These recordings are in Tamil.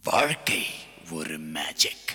வாழ்க்கை ஒரு மேஜிக்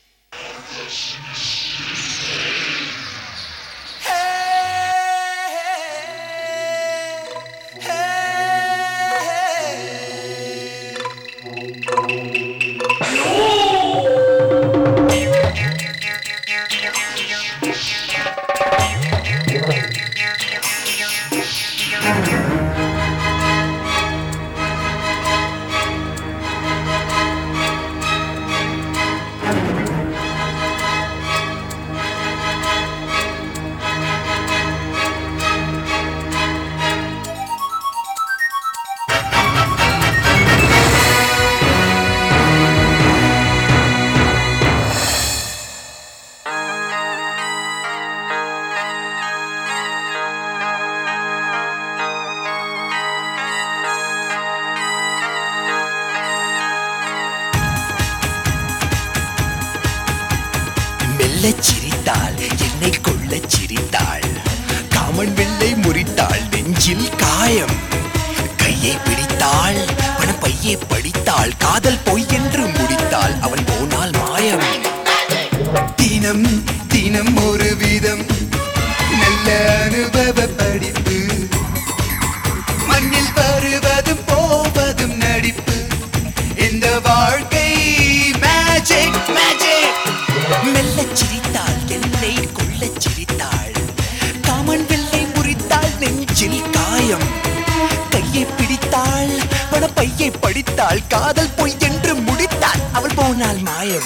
மெல்லச் சிரித்தாள் என்னை கொள்ளச் சிரித்தாள் காமன் வெள்ளை முறித்தாள் நெஞ்சில் காயம் கையை பிடித்தாள் பணப்பையை படித்தாள் காதல் பொய் என்று முடித்தாள் அவன் போனால் மாயம் தினம் தினம் ஒரு விதம் நல்ல அனுபவ படிப்பு மண்ணில் வருவதும் போவதும் நடிப்பு இந்த வாழ்க்கை மேஜிக் மேஜிக் மெல்லச் சிரித்தாள் என்னை கொள்ளச் சிரித்தாள் காமன் வெள்ளை முறித்தாள் நெஞ்சில் காயம் கையை பிடித்தாள் பணப்பையை படித்தாள் காதல் பொய் என்று முடித்தாள் அவள் போனால் மாயம்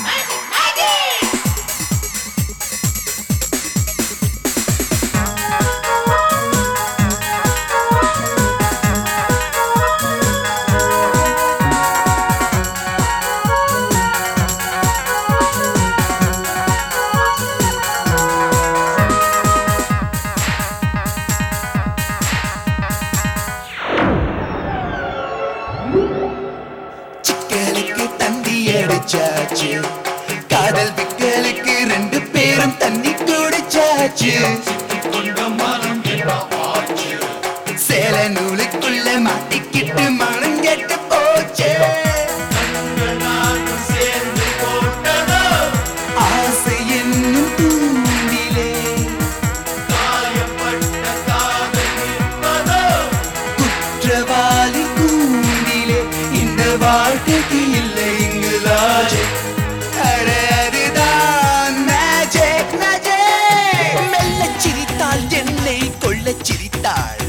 சிக்கலுக்கு தந்தி அடிச்சாச்சு காதல் விக்கலுக்கு ரெண்டு பேரும் தண்ணி குடிச்சாச்சு சேல நூலுக்குள்ள மாட்டிக்கிட்டு மனம் கெட்டு போச்சு ஆசை என்னும் தூண்டிலே குற்றவாளி கூண்டிலே இந்த வாழ்க்கைக்கு இல்லை இங்கு லாஜிக் அட அதுதான் மேஜிக் மேஜிக் மெல்லச் சிரித்தாள் என்னை கொள்ளச் சிரித்தாள்